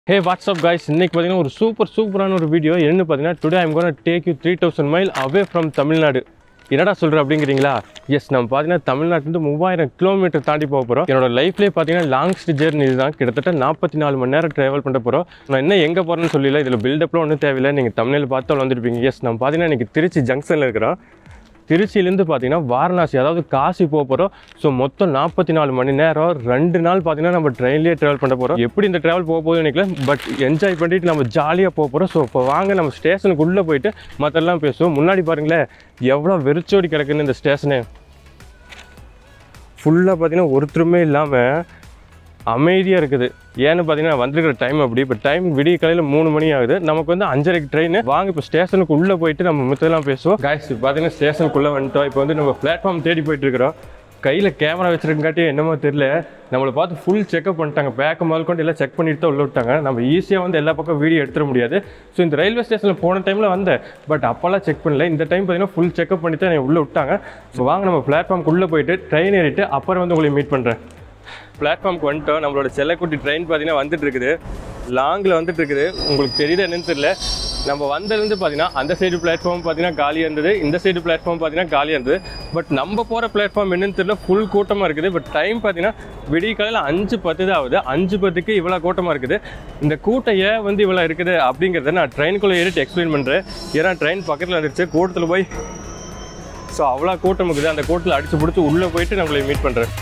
ஹே WhatsApp guys இன்னைக்கு பார்த்தீங்கன்னா ஒரு சூப்பர் சூப்பரான ஒரு வீடியோ என்ன பார்த்தீங்கன்னா today I'm gonna take you three thousand mile away from Tamil Nadu என்னடா சொல்கிற அப்படிங்கிறீங்களா எஸ் நம்ம பார்த்தீங்கன்னா தமிழ்நாட்டிலேருந்து மூவாயிரம் கிலோமீட்டர் தாண்டி போக போகிறோம் என்னோட லைஃப்லேயே பார்த்தீங்கன்னா லாங்ஸ்ட் ஜேர்னி இதுதான் கிட்டத்தட்ட நாற்பத்தி நாலு மணி நேரம் ட்ராவல் பண்ண போகிறோம் நான் என்ன எங்கே போகிறேன்னு சொல்லல இதில் பில்டப்லாம் ஒன்றும் தேவையில்லை நீங்கள் தமிழில் பார்த்து வந்துருப்பீங்க எஸ் நம்ம பார்த்தீங்கன்னா இன்றைக்கி திருச்சி ஜங்ஷனில் இருக்கிறோம் திருச்சியிலேருந்து பார்த்தீங்கன்னா வாரணாசி அதாவது காசி போக போகிறோம் ஸோ மொத்தம் நாற்பத்தி நாலு மணி நேரம் ரெண்டு நாள் பார்த்தீங்கன்னா நம்ம ட்ரெயின்லேயே ட்ராவல் பண்ண போகிறோம் எப்படி இந்த ட்ராவல் போக போகுது நினைக்கல பட் என்ஜாய் பண்ணிட்டு நம்ம ஜாலியாக போக போகிறோம் ஸோ இப்போ வாங்க நம்ம ஸ்டேஷனுக்குள்ளே போயிட்டு மற்றெல்லாம் பேசுவோம் முன்னாடி பாருங்களேன் எவ்வளோ வெறிச்சோடி கிடக்குன்னு இந்த ஸ்டேஷனு ஃபுல்லாக பார்த்தீங்கன்னா ஒருத்தருமே இல்லாமல் அமைதியாக இருக்குது ஏன்னு பார்த்தீங்கன்னா வந்திருக்கிற டைம் அப்படி இப்போ டைம் விடிய காலையில் மூணு மணி ஆகுது நமக்கு வந்து அஞ்சரைக்கு ட்ரெயின் வாங்க இப்போ ஸ்டேஷனுக்கு உள்ளே போயிட்டு நம்ம மித்தெல்லாம் பேசுவோம் காய்ஸ் பார்த்தீங்கன்னா ஸ்டேஷனுக்குள்ளே வந்துட்டோம் இப்போ வந்து நம்ம பிளாட்ஃபார்ம் தேடி போயிட்டு இருக்கிறோம் கையில் கேமரா வச்சிருக்காட்டி என்னமோ தெரியல நம்மளை பார்த்து ஃபுல் செக்அப் பண்ணிட்டாங்க பேக்கை முதல் கொண்டு எல்லாம் செக் பண்ணிட்டு தான் உள்ள விட்டாங்க நம்ம ஈஸியாக வந்து எல்லா பக்கம் வீடியோ எடுத்துட முடியாது ஸோ இந்த ரயில்வே ஸ்டேஷனில் போன டைமில் வந்தேன் பட் அப்போல்லாம் செக் பண்ணல இந்த டைம் பார்த்தீங்கன்னா ஃபுல் செக்அப் பண்ணி தான் என்னை உள்ளே விட்டாங்க ஸோ வாங்க நம்ம பிளாட்ஃபார்ம்க்கு உள்ளே போயிட்டு ட்ரெயின் ஏறிட்டு அப்புறம் வந்து உங்களை மீட் பண்ணுறேன் பிளாட்ஃபார்ம்க்கு வந்துட்டோம் நம்மளோட செல்லக்குட்டி ட்ரெயின் பார்த்தீங்கன்னா வந்துட்டு இருக்குது லாங்கில் வந்துட்டு இருக்குது உங்களுக்கு தெரியுது என்னன்னு தெரியல நம்ம வந்ததுலேருந்து பார்த்தீங்கன்னா அந்த சைடு பிளாட்ஃபார்ம் பார்த்தீங்கன்னா காலியாக இருந்தது இந்த சைடு பிளாட்ஃபார்ம் பார்த்தீங்கன்னா காலியாக இருந்தது பட் நம்ம போகிற பிளாட்ஃபார்ம் என்னன்னு தெரியல ஃபுல் கூட்டமாக இருக்குது பட் டைம் பார்த்தீங்கன்னா விடிய காலையில் அஞ்சு பத்து தான் ஆகுது அஞ்சு பத்துக்கு இவ்வளோ கூட்டமாக இருக்குது இந்த கூட்டம் ஏன் வந்து இவ்வளோ இருக்குது அப்படிங்கிறத நான் ட்ரெயினுக்குள்ளே ஏறிட்டு எக்ஸ்பிளைன் பண்ணுறேன் ஏன்னா ட்ரெயின் பக்கத்தில் வந்துருச்சு கூட்டத்தில் போய் ஸோ அவ்வளோ கூட்டம் இருக்குது அந்த கூட்டத்தில் அடிச்சு பிடிச்சி உள்ளே போயிட்டு நம்மளை மீட் பண்ணுறேன்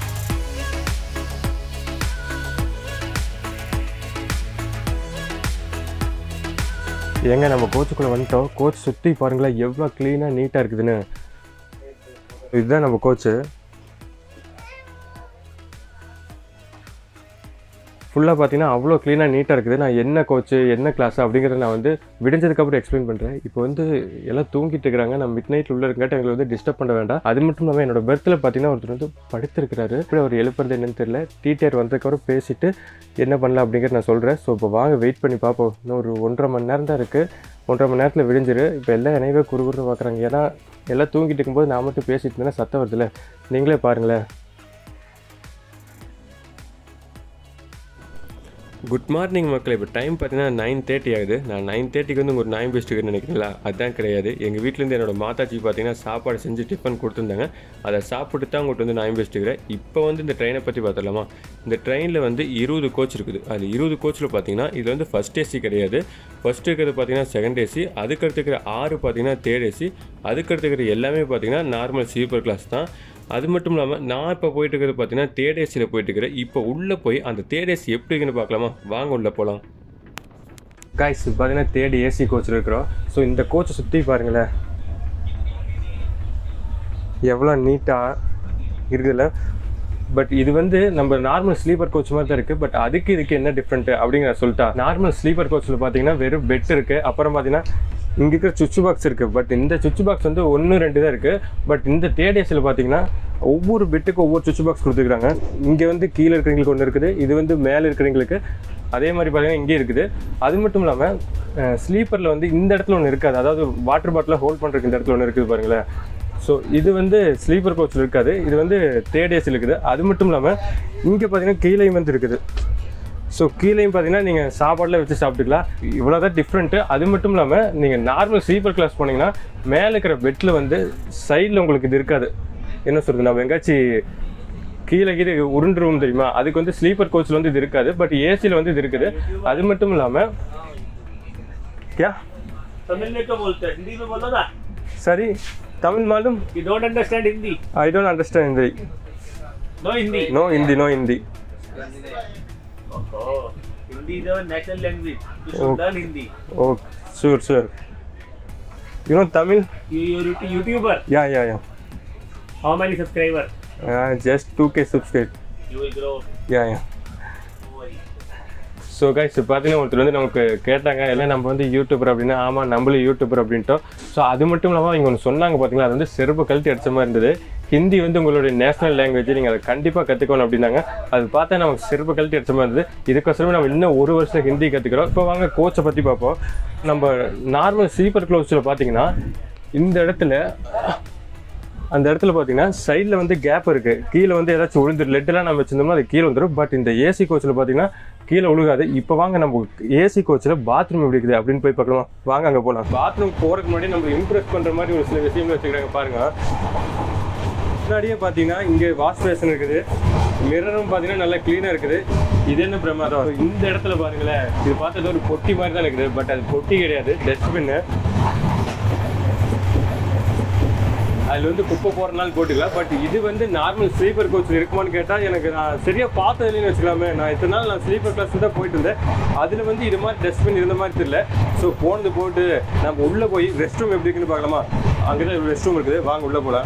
ஏங்க நம்ம கோச்சுக்குள்ளே வந்துட்டோம் கோச் சுற்றி பாருங்களேன் எவ்வளோ க்ளீனாக நீட்டாக இருக்குதுன்னு இதுதான் நம்ம கோச்சு ஃபுல்லாக பார்த்தீங்கன்னா அவ்வளோ க்ளீனாக நீட்டாக இருக்குது நான் என்ன கோச்சு என்ன கிளாஸ் அப்படிங்கிறத நான் வந்து விடிஞ்சதுக்கப்புறம் எக்ஸ்பிளைன் பண்ணுறேன் இப்போ வந்து எல்லாம் தூங்கிட்டு இருக்கிறாங்க நான் மிட் நைட்டில் உள்ள இருக்காட்டி எங்களை வந்து டிஸ்டர்ப் பண்ண வேண்டாம் அது மட்டும் இல்லாமல் என்னோட பெர்த்தில் பார்த்தீங்கன்னா ஒருத்தர் வந்து படுத்திருக்கிறாரு இப்படி அவர் எழுப்புறது என்னன்னு தெரியல டீச்சர் வந்ததுக்கப்புறம் பேசிட்டு என்ன பண்ணலாம் அப்படிங்கிறத நான் சொல்கிறேன் ஸோ இப்போ வாங்க வெயிட் பண்ணி பார்ப்போம் இன்னும் ஒரு ஒன்றரை மணி நேரம் தான் இருக்குது ஒன்றரை மணி நேரத்தில் விடிஞ்சிரு இப்போ எல்லாம் என்னையவே குறுகுறுன்னு பார்க்குறாங்க ஏன்னா எல்லாம் தூங்கிட்டு இருக்கும்போது நான் மட்டும் பேசிட்டு இருந்தேன்னா சத்தம் வருதுல்ல நீங்களே பாருங்களேன் குட் மார்னிங் மக்கள் இப்போ டைம் பார்த்தீங்கன்னா நைன் தேர்ட்டி ஆகுது நான் நைன் தேர்ட்டிக்கு வந்து ஒரு நைன் பெஸ்ட்டுக்கு நினைக்கிறீங்களா அதுதான் கிடையாது எங்கள் வீட்டிலேருந்து என்னோட மாதாஜி பார்த்தீங்கன்னா சாப்பாடு செஞ்சு டிஃபன் கொடுத்துருந்தாங்க அதை சாப்பிட்டு தான் உங்கள்கிட்ட வந்து நைன் பெஸ்ட்டுக்கிறேன் இப்போ வந்து இந்த ட்ரெயினை பற்றி பார்த்துடலாமா இந்த ட்ரெயினில் வந்து இருபது கோச் இருக்குது அது இருபது கோச்சில் பார்த்தீங்கன்னா இது வந்து ஃபஸ்ட் ஏசி கிடையாது ஃபஸ்ட்டு இருக்கிறது பார்த்தீங்கன்னா செகண்ட் ஏசி அதுக்கடுத்து இருக்கிற ஆறு பார்த்தீங்கன்னா தேர்ட் ஏசி அதுக்கடுத்து இருக்கிற எல்லாமே பார்த்தீங்கன்னா நார்மல் ஸ்லீப்பர் கிளாஸ் தான் அது மட்டும் இல்லாமல் நான் இப்போ போயிட்டு இருக்கிறது பார்த்தீங்கன்னா தேர்ட் ஏசியில் போயிட்டு இருக்கிறேன் இப்போ உள்ளே போய் அந்த தேர்ட் ஏசி எப்படி இருக்குன்னு பார்க்கலாமா வாங்க உள்ளே போகலாம் காய்ஸ் பார்த்தீங்கன்னா தேர்ட் ஏசி கோச்சில் இருக்கிறோம் ஸோ இந்த கோச்சை சுற்றி பாருங்களேன் எவ்வளோ நீட்டாக இருக்குதுல்ல பட் இது வந்து நம்ம நார்மல் ஸ்லீப்பர் கோச் மாதிரி தான் இருக்குது பட் அதுக்கு இதுக்கு என்ன டிஃப்ரெண்ட்டு அப்படிங்கிற சொல்லிட்டா நார்மல் ஸ்லீப்பர் கோச்சில் பார்த்தீங்கன்னா வெறும் பெட் இருக்குது அப்புறம் பார்த்தீங்கன்னா இங்கே இருக்கிற சுவிட்ச் பாக்ஸ் இருக்குது பட் இந்த சுவிட்ச் பாக்ஸ் வந்து ஒன்று ரெண்டு தான் இருக்குது பட் இந்த தேர்ட் ஏசியில் பார்த்தீங்கன்னா ஒவ்வொரு பெட்டுக்கும் ஒவ்வொரு சுவிட்ச் பாக்ஸ் கொடுத்துருக்காங்க இங்கே வந்து கீழே இருக்கிறவங்களுக்கு ஒன்று இருக்குது இது வந்து மேலே இருக்கிறவங்களுக்கு அதே மாதிரி பார்த்தீங்கன்னா இங்கே இருக்குது அது மட்டும் இல்லாமல் ஸ்லீப்பரில் வந்து இந்த இடத்துல ஒன்று இருக்காது அதாவது வாட்டர் பாட்டில் ஹோல்ட் பண்ணுறதுக்கு இந்த இடத்துல ஒன்று இருக்குது பாருங்களேன் ஸோ இது வந்து ஸ்லீப்பர் கோச்சில் இருக்காது இது வந்து தேர்ட் ஏசியில் இருக்குது அது மட்டும் இல்லாமல் இங்கே பார்த்தீங்கன்னா கீழேயும் வந்து இருக்குது ஸோ கீழேயும் பார்த்தீங்கன்னா நீங்கள் சாப்பாடுலாம் வச்சு சாப்பிட்டுக்கலாம் இவ்வளோ தான் டிஃப்ரெண்ட்டு அது மட்டும் இல்லாமல் நீங்கள் நார்மல் ஸ்லீப்பர் கிளாஸ் போனீங்கன்னா மேலே இருக்கிற பெட்டில் வந்து சைடில் உங்களுக்கு இது இருக்காது என்ன சொல்கிறது நம்ம எங்காச்சும் கீழே கீழே உருண்டுருவோம் தெரியுமா அதுக்கு வந்து ஸ்லீப்பர் கோச்சில் வந்து இது இருக்காது பட் ஏசியில் வந்து இது இருக்குது அது மட்டும் இல்லாமல் क्या तमिल में तो बोलते हैं हिंदी में बोलो ना சரி தமிழ் மாலும் you don't understand Hindi I don't understand Hindi no Hindi no Hindi no Hindi Oh, Hindi is our national language you should learn hindi oh sure sure you know Tamil you you're a youtuber yeah yeah yeah how many subscriber just two K subscribe you will grow yeah yeah no worry so guys பார்த்தீங்கன்னா ஒருத்தர் வந்து நமக்கு கேட்டாங்க எல்லாம் நம்ம வந்து YouTuber அப்படின்னா ஆமாம் நம்மளும் யூடியூபர் அப்படின்ட்டோம் ஸோ அது மட்டும் இல்லாமல் அவங்க ஒன்று சொன்னாங்க பார்த்தீங்களா அது வந்து செருப்பு கழட்டி அடிச்ச மாதிரி இருந்தது ஹிந்தி வந்து உங்களுடைய நேஷனல் லாங்குவேஜ் நீங்கள் அதை கண்டிப்பாக கற்றுக்கணும் அப்படின்னாங்க அது பார்த்தா நமக்கு செருப்பு கழட்டி அடிச்ச மாதிரி இருந்தது இதுக்கோசரமே நம்ம இன்னும் ஒரு வருஷம் ஹிந்தி கற்றுக்கிறோம் இப்போ வாங்க கோச்சை பற்றி பார்ப்போம் நம்ம நார்மல் ஸ்லீப்பர் க்ளோஸில் பார்த்தீங்கன்னா இந்த இடத்துல அந்த இடத்துல பார்த்தீங்கன்னா சைடில் வந்து கேப் இருக்குது கீழே வந்து ஏதாச்சும் விழுந்துரு லெட்டெல்லாம் நம்ம வச்சிருந்தோம்னா அது கீழே வந்துடும் பட் இந்த ஏசி கோச்சில் பார்த்தீங்கன்னா கீழே விழுகாது இப்போ வாங்க நம்ம ஏசி கோச்சில் பாத்ரூம் எப்படி இருக்குது அப்படின்னு போய் பார்க்கலாம் வாங்க அங்கே போகலாம் பாத்ரூம் போகிறதுக்கு முன்னாடி நம்ம இம்ப்ரெஸ் பண்ணுற மாதிரி ஒரு சில விஷயங்கள் வச்சுக்கிறாங்க பாருங்க முன்னாடியே பார்த்தீங்கன்னா இங்கே வாஷ் பேஷன் இருக்குது மிரரும் பார்த்தீங்கன்னா நல்லா க்ளீனாக இருக்குது இது என்ன பிரமாதம் இந்த இடத்துல பாருங்களேன் இது பார்த்தது ஒரு பொட்டி மாதிரி தான் இருக்குது பட் அது பொட்டி கிடையாது டஸ்ட்பின்னு அதில் வந்து குப்பை போகிறனால போட்டுக்கலாம் பட் இது வந்து நார்மல் ஸ்லீப்பர் கோச் இருக்குமான்னு கேட்டால் எனக்கு நான் சரியாக பார்த்தது இல்லைன்னு வச்சுக்கலாமே நான் இத்தனை நாள் நான் ஸ்லீப்பர் கிளாஸ் தான் போயிட்டு இருந்தேன் அதில் வந்து இது மாதிரி டஸ்ட்பின் இருந்த மாதிரி தெரியல ஸோ போனது போட்டு நம்ம உள்ளே போய் ரெஸ்ட் ரூம் எப்படி இருக்குன்னு பார்க்கலாமா அங்கே தான் ரெஸ்ட் ரூம் இருக்குது வாங்க உள்ளே போகலாம்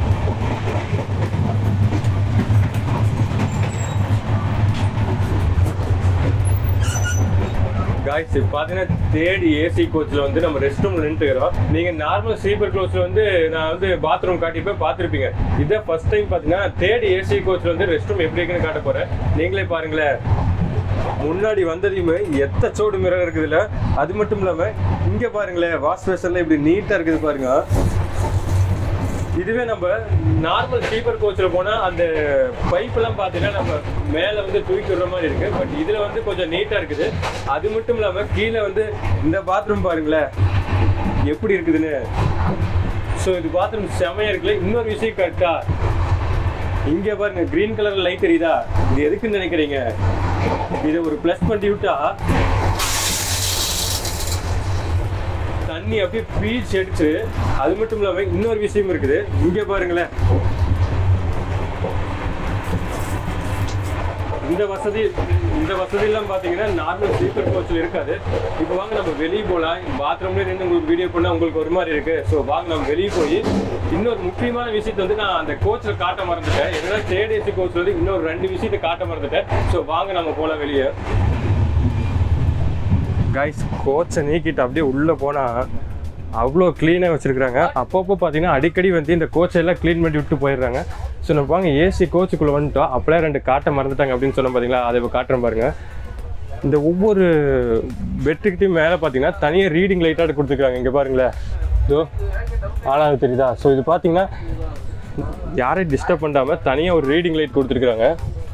காய்ஸ் இப்போ பார்த்தீங்கன்னா தேடி ஏசி கோச்சில் வந்து நம்ம ரெஸ்ட் ரூமில் நின்றுக்கிறோம் நீங்கள் நார்மல் ஸ்லீப்பர் கோச்சில் வந்து நான் வந்து பாத்ரூம் காட்டி போய் பார்த்துருப்பீங்க இதை ஃபர்ஸ்ட் டைம் பார்த்தீங்கன்னா தேடி ஏசி கோச்சில் வந்து ரெஸ்ட் ரூம் எப்படி இருக்குன்னு காட்ட போகிறேன் நீங்களே பாருங்களேன் முன்னாடி வந்ததையுமே எத்த சோடு மிரர் இருக்குதுல்ல அது மட்டும் இல்லாமல் இங்கே பாருங்களேன் வாஷ் பேஷன்லாம் இப்படி நீட்டாக இருக்குது பாருங்க இதுவே நம்ம நார்மல் ஸ்லீப்பர் கோச்சில் போனால் அந்த பைப்பெல்லாம் பார்த்தீங்கன்னா நம்ம மேலே வந்து தூக்கி விடுற மாதிரி இருக்கு பட் இதில் வந்து கொஞ்சம் நீட்டாக இருக்குது அது மட்டும் இல்லாமல் கீழே வந்து இந்த பாத்ரூம் பாருங்களேன் எப்படி இருக்குதுன்னு ஸோ இது பாத்ரூம் செமையாக இருக்குல்ல இன்னொரு விஷயம் கரெக்டா இங்கே பாருங்க க்ரீன் கலர் லைட் தெரியுதா இது எதுக்குன்னு நினைக்கிறீங்க இதை ஒரு ப்ளஸ் பண்ணி விட்டா தண்ணி அப்படியே பீச் எடுத்து அது மட்டும் இல்லாம இன்னொரு விஷயம் இருக்குது இங்க பாருங்களேன் இந்த வசதி இந்த வசதியெல்லாம் பார்த்தீங்கன்னா நார்மல் ஸ்லீப்பர் கோச்சில் இருக்காது இப்போ வாங்க நம்ம வெளியே போகலாம் பாத்ரூம்லேயே நின்று உங்களுக்கு வீடியோ பண்ணால் உங்களுக்கு ஒரு மாதிரி இருக்கு ஸோ வாங்க நம்ம வெளியே போய் இன்னொரு முக்கியமான விஷயத்தை வந்து நான் அந்த கோச்சில் காட்ட மறந்துட்டேன் என்னன்னா தேடேசி கோச்சில் வந்து இன்னொரு ரெண்டு விஷயத்தை காட்ட மறந்துட்டேன் ஸோ வாங்க நம்ம போகலாம் வெளியே கைஸ் கோச்சை நீக்கிட்டு அப்படியே உள்ளே போனால் அவ்வளோ க்ளீனாக வச்சுருக்குறாங்க அப்பப்போ பார்த்தீங்கன்னா அடிக்கடி வந்து இந்த கோச்சை எல்லாம் க்ளீன் பண்ணி விட்டு போயிடுறாங்க ஸோ நம்ம வாங்க ஏசி கோச்சுக்குள்ளே வந்துட்டோம் அப்படியே ரெண்டு காட்ட மறந்துட்டாங்க அப்படின்னு சொன்ன பார்த்தீங்களா அதை இப்போ காட்டுறேன் பாருங்க இந்த ஒவ்வொரு பெட்டுக்கிட்டையும் மேலே பார்த்தீங்கன்னா தனியாக ரீடிங் லைட்டாக கொடுத்துருக்காங்க இங்கே பாருங்களேன் இதோ ஆனாவது தெரியுதா ஸோ இது பார்த்தீங்கன்னா யாரையும் டிஸ்டர்ப் பண்ணாமல் தனியாக ஒரு ரீடிங் லைட் கொடுத்துருக்குறாங்க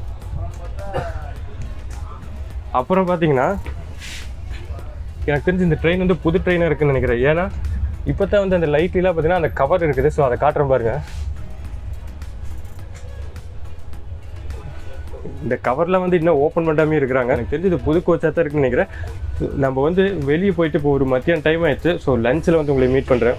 அப்புறம் பார்த்தீங்கன்னா எனக்கு தெரிஞ்சு இந்த ட்ரெயின் வந்து புது ட்ரெயினாக இருக்குன்னு நினைக்கிறேன் ஏன்னா இப்போ தான் வந்து அந்த லைட்லாம் பார்த்தீங்கன்னா அந்த கவர் இருக்குது ஸோ அதை காட்டுறேன் பாருங்க இந்த கவர்லாம் வந்து இன்னும் ஓப்பன் பண்ணாமே இருக்கிறாங்க எனக்கு தெரிஞ்சு இது புது கோச்சாக தான் இருக்குன்னு நினைக்கிறேன் நம்ம வந்து வெளியே போயிட்டு இப்போ ஒரு மத்தியானம் டைம் ஆயிடுச்சு ஸோ லஞ்சில் வந்து உங்களை மீட் பண்ணுறேன்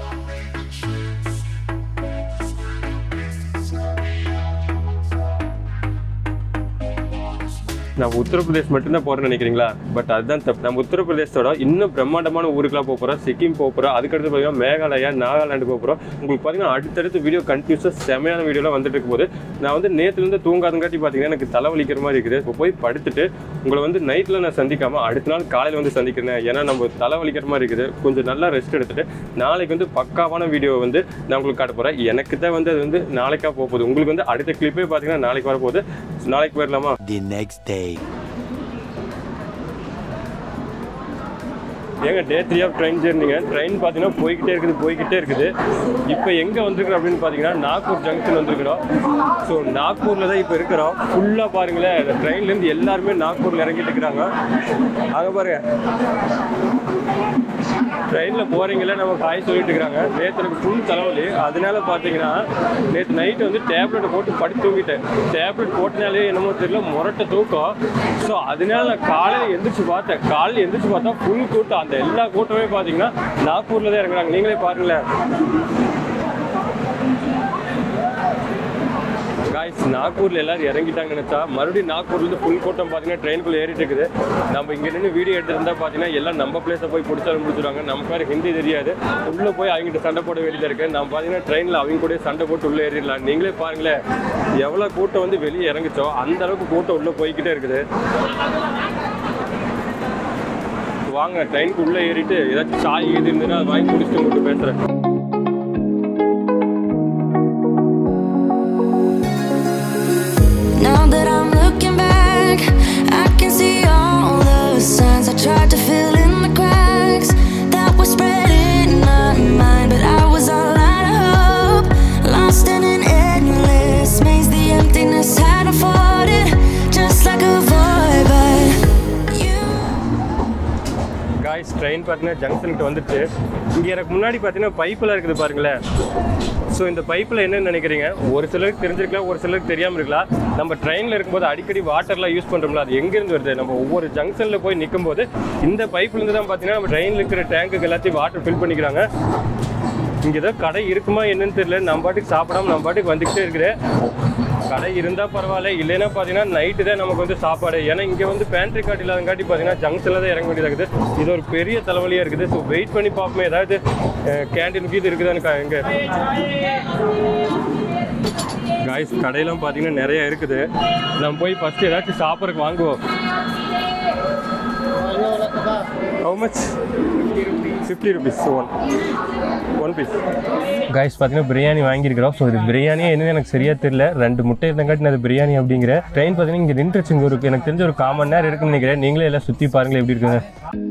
நான் உத்தரப்பிரதேஷ் மட்டும்தான் போகிறேன்னு நினைக்கிறீங்களா பட் அதுதான் தப்பு நம்ம உத்தரப்பிரதேசத்தோட இன்னும் பிரம்மாண்டமான ஊருக்குலாம் போக போகிறோம் சிக்கிம் போக போகிறோம் அதுக்கடுத்து பார்த்தீங்கன்னா மேகாலயா நாகாலாண்டு போக போகிறோம் உங்களுக்கு பார்த்தீங்கன்னா அடுத்தடுத்து வீடியோ கண்டினியூஸாக செமையான வீடியோலாம் வந்துட்டு இருக்கும்போது நான் வந்து நேற்றுலேருந்து தூங்காதங்காட்டி பார்த்தீங்கன்னா எனக்கு தலைவலிக்கிற மாதிரி இருக்குது இப்போ போய் படுத்துட்டு உங்களை வந்து நைட்டில் நான் சந்திக்காமல் அடுத்த நாள் காலையில் வந்து சந்திக்கிறேன் ஏன்னா நம்ம தலைவலிக்கிற மாதிரி இருக்குது கொஞ்சம் நல்லா ரெஸ்ட் எடுத்துட்டு நாளைக்கு வந்து பக்காவான வீடியோ வந்து நான் உங்களுக்கு காட்ட போகிறேன் எனக்கு தான் வந்து அது வந்து நாளைக்கா போக போகுது உங்களுக்கு வந்து அடுத்த கிளிப்பே பார்த்தீங்கன்னா நாளைக்கு வரப்போகுது நாளைக்கு வரலாமா The next day. ஏங்க டே த்ரீ ஆஃப் ட்ரெயின் ஜெர்னிங்க ட்ரெயின் பார்த்தீங்கன்னா போய்கிட்டே இருக்குது போய்கிட்டே இருக்குது இப்போ எங்கே வந்திருக்கிறோம் அப்படின்னு பார்த்தீங்கன்னா நாக்பூர் ஜங்ஷன் வந்திருக்கிறோம் ஸோ நாக்பூரில் தான் இப்போ இருக்கிறோம் ஃபுல்லாக பாருங்களேன் இந்த ட்ரெயின்லேருந்து எல்லாருமே நாக்பூரில் இறங்கிட்டு இருக்கிறாங்க அங்கே பாருங்க ட்ரெயினில் போகிறீங்களே நம்ம காய் சொல்லிட்டு இருக்கிறாங்க நேற்று எனக்கு ஃபுல் தலைவலி அதனால பார்த்தீங்கன்னா நேற்று நைட்டு வந்து டேப்லெட்டை போட்டு படுத்து தூங்கிட்டேன் டேப்லெட் போட்டனாலே என்னமோ தெரியல முரட்ட தூக்கம் ஸோ அதனால நான் காலையில் எந்திரிச்சு பார்த்தேன் காலையில் எந்திரிச்சு பார்த்தா ஃபுல் கூட்டம் அந்த எல்லா கூட்டமே பார்த்தீங்கன்னா நாக்பூரில் தான் இறங்குறாங்க நீங்களே பாருங்களேன் காய்ஸ் நாக்பூரில் எல்லாரும் இறங்கிட்டாங்கன்னு நினச்சா மறுபடியும் நாக்பூர்லேருந்து ஃபுல் கூட்டம் பார்த்தீங்கன்னா ட்ரெயினுக்குள்ளே ஏறிட்டு இருக்குது நம்ம இங்கே நின்று வீடியோ எடுத்துருந்தா பார்த்தீங்கன்னா எல்லாம் நம்ம பிளேஸை போய் பிடிச்சாலும் முடிச்சிருவாங்க நமக்கு வேறு ஹிந்தி தெரியாது உள்ளே போய் அவங்ககிட்ட சண்டை போட வேண்டியதாக இருக்குது நம்ம பார்த்தீங்கன்னா ட்ரெயினில் அவங்க கூட சண்டை போட்டு உள்ளே ஏறிடலாம் நீங்களே பாருங்களேன் எவ்வளோ கூட்டம் வந்து வெளியே இறங்குச்சோ அந்த அளவுக்கு கூட்டம் உள்ளே போய்கிட்டே இருக்குது வாங்க ட்ரெயினுக்கு உள்ளே ஏறிட்டு ஏதாச்சும் சாய் இது இருந்ததுன்னா அதை வாங்கி குடிச்சிட்டு உங்களுக்கு பேசுகிறேன் Now that I'm looking back, I can see all the signs I tried to fill in the cracks that were spread in my mind, but I was all out of hope, lost in an endless maze. The emptiness had afforded, just like a void, but you guys train பார்த்தீங்கன்னா ஜங்ஷனுக்கு வந்துட்டு இங்கே எனக்கு முன்னாடி பார்த்தீங்கன்னா பைப்பெல்லாம் இருக்குது பாருங்களேன் so இந்த பைப்பில் என்னன்னு நினைக்கிறீங்க ஒரு சிலருக்கு தெரிஞ்சிருக்கலாம் ஒரு சிலருக்கு தெரியாமல் இருக்கலாம் நம்ம ட்ரெயினில் இருக்கும்போது அடிக்கடி வாட்டர்லாம் யூஸ் பண்ணுறோம்ல அது எங்கேருந்து வருது நம்ம ஒவ்வொரு ஜங்ஷனில் போய் நிற்கும்போது இந்த பைப்லேருந்து தான் பார்த்தீங்கன்னா நம்ம ட்ரெயினில் இருக்கிற டேங்குக்கு எல்லாத்தையும் வாட்டர் ஃபில் பண்ணிக்கிறாங்க இங்கே ஏதோ கடை இருக்குமா என்னன்னு தெரியல நம்ம பாட்டுக்கு சாப்பிடாம நம்ம பாட்டுக்கு வந்துக்கிட்டே இருக்கிறேன் கடை இருந்தால் பரவாயில்ல இல்லைன்னா பார்த்தீங்கன்னா நைட்டு தான் நமக்கு வந்து சாப்பாடு ஏன்னா இங்கே வந்து பேண்ட்ரி கார்டு இல்லாதங்காட்டி பார்த்தீங்கன்னா ஜங்ஷனில் தான் இறங்க வேண்டியதாக இருக்குது இது ஒரு பெரிய தலைவலியாக இருக்குது ஸோ வெயிட் பண்ணி பார்ப்போமே ஏதாவது கேண்டீனுக்கு இது இருக்குதான்னு கா- இங்கே காய்ஸ் கடையெல்லாம் பார்த்தீங்கன்னா நிறைய இருக்குது நம்ம போய் ஃபஸ்ட்டு ஏதாச்சும் சாப்பிட்றதுக்கு வாங்குவோம் how much fifty rupees one one piece guys பார்த்தீங்கன்னா பிரியாணி வாங்கியிருக்கிறோம் ஸோ இது பிரியாணியே என்னன்னு எனக்கு சரியா தெரியல ரெண்டு முட்டை இருந்தங்காட்டி நான் அது பிரியாணி அப்படிங்கிற ட்ரெயின் பார்த்தீங்கன்னா இங்கே நின்றுச்சு இங்கே ஒரு எனக்கு தெரிஞ்ச ஒரு காமன் நேரம் இருக்குன்னு நினைக்கிறேன் நீங்களே எல்லாம் சுற்றி பாருங்களேன் எப்படி இருக்குங்க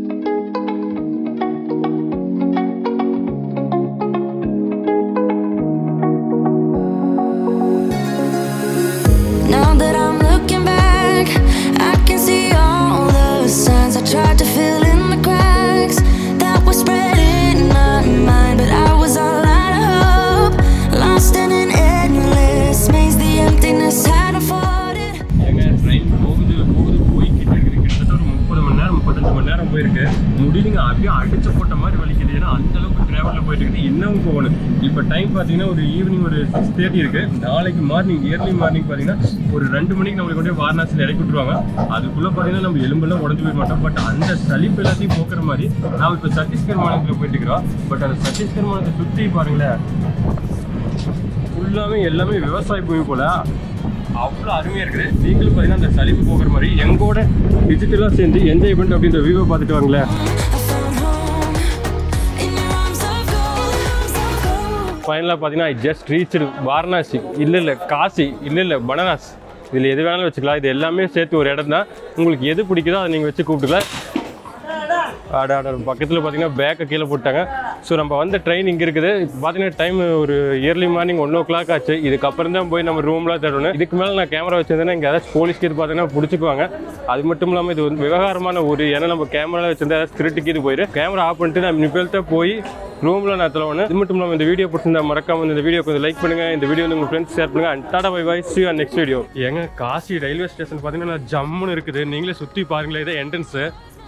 Now that I'm looking back, I can see all the signs I tried to fill in the cracks that were spread in my mind, but I was all out of hope, lost in an endless maze. The emptiness had afforded. எங்க train போகுது போகுது போய்கிட்டு இருக்குது கிட்டத்தட்ட ஒரு முப்பது மணி நேரம் முப்பத்தஞ்சு மணி நேரம் போயிருக்கு முடியலங்க அப்படியே அடிச்சு போட்ட மாதிரி வலிக்குது ஏன்னா அந்த அளவுக்கு டிராவலில் போயிட்டு இருக்குது இன்னும் போகணும் இப்போ டைம் பார்த்தீங்கன்னா ஒரு ஈவினிங் ஒரு சிக்ஸ் தேர்ட்டி இருக்கு நாளைக்கு மார்னிங் இயர்லி மார்னிங் பார்த்தீங்கன்னா ஒரு ரெண்டு மணிக்கு நம்மளுக்கு கொண்டு போய் வாரணாசியில் இறக்கி விட்டுருவாங்க அதுக்குள்ளே பார்த்தீங்கன்னா நம்ம எலும்பெல்லாம் உடஞ்சு போய் மாட்டோம் பட் அந்த சலிப்பு எல்லாத்தையும் போக்குற மாதிரி நாம் இப்போ சத்தீஸ்கர் மாநிலத்தில் போயிட்டு இருக்கிறோம் பட் அந்த சத்தீஸ்கர் மாநிலத்தை சுற்றி பாருங்களேன் ஃபுல்லாமே எல்லாமே விவசாய பூமி போல அவ்வளோ அருமையாக இருக்குது நீங்களும் பார்த்தீங்கன்னா அந்த சலிப்பு போகிற மாதிரி எங்கூட டிஜிட்டலாக சேர்ந்து என்ஜாய் பண்ணிட்டு அப்படின்ற வியூவை பார்த்துட்டு வாங்களேன் I found home in your arms of gold, arms of gold. ஃபைனலாக பார்த்தீங்கன்னா ஐ ஜஸ்ட் ரீச்சு வாரணாசி இல்லை இல்லை காசி இல்லை இல்லை பனாரஸ் இதில் எது வேணாலும் வச்சுக்கலாம் இது எல்லாமே சேர்த்து ஒரு இடம் தான் உங்களுக்கு எது பிடிக்குதோ அதை நீங்கள் வச்சு கூப்பிட்டுக்கலாம் ஆட ஆட பக்கத்தில் பார்த்தீங்கன்னா பேக்கை கீழே போட்டாங்க ஸோ நம்ம வந்த ட்ரெயின் இங்கே இருக்குது இப்போ பார்த்தீங்கன்னா டைம் ஒரு early morning one o'clock ஆச்சு இதுக்கப்புறம் தான் போய் நம்ம ரூம்லாம் தேடணும் இதுக்கு மேலே நான் கேமரா வச்சிருந்தேன்னா இங்கே ஏதாச்சும் போலீஸ்க்கு இது பார்த்தீங்கன்னா பிடிச்சிக்குவாங்க அது மட்டும் இல்லாமல் இது வந்து விவகாரமான ஒரு ஏன்னா நம்ம கேமரா வச்சிருந்தா ஏதாச்சும் திருட்டுக்கு இது போயிடும் கேமரா ஆஃப் பண்ணிட்டு நான் இனிமேல் தான் போய் ரூமில் நான் தலைவணும் இது மட்டும் இல்லாமல் இந்த வீடியோ பிடிச்சிருந்தா மறக்காம இந்த வீடியோ கொஞ்சம் லைக் பண்ணுங்க இந்த வீடியோ வந்து உங்கள் ஃப்ரெண்ட்ஸ் ஷேர் பண்ணுங்க and tata bye bye see next video எங்க காசி ரயில்வே ஸ்டேஷன் பார்த்தீங்கன்னா ஜம்முன்னு இருக்குது நீங்களே சுற்றி பாருங்களேன் இதை என்ட்ரன்ஸு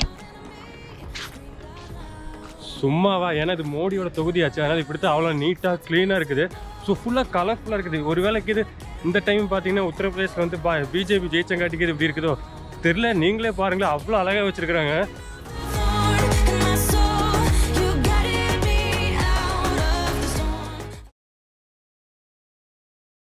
சும்மாவா ஏன்னா இது மோடியோட தொகுதியாச்சு அதனால் இப்படி தான் அவ்வளோ நீட்டாக க்ளீனாக இருக்குது ஸோ ஃபுல்லாக கலர்ஃபுல்லாக இருக்குது ஒரு வேளைக்கு இது இந்த டைம் பார்த்தீங்கன்னா உத்தரப்பிரதேசில் வந்து பா பிஜேபி ஜெயிச்சங்காட்டிக்கு இது இப்படி இருக்குதோ தெரில நீங்களே பாருங்களேன் அவ்வளோ அழகாக வச்சுருக்குறாங்க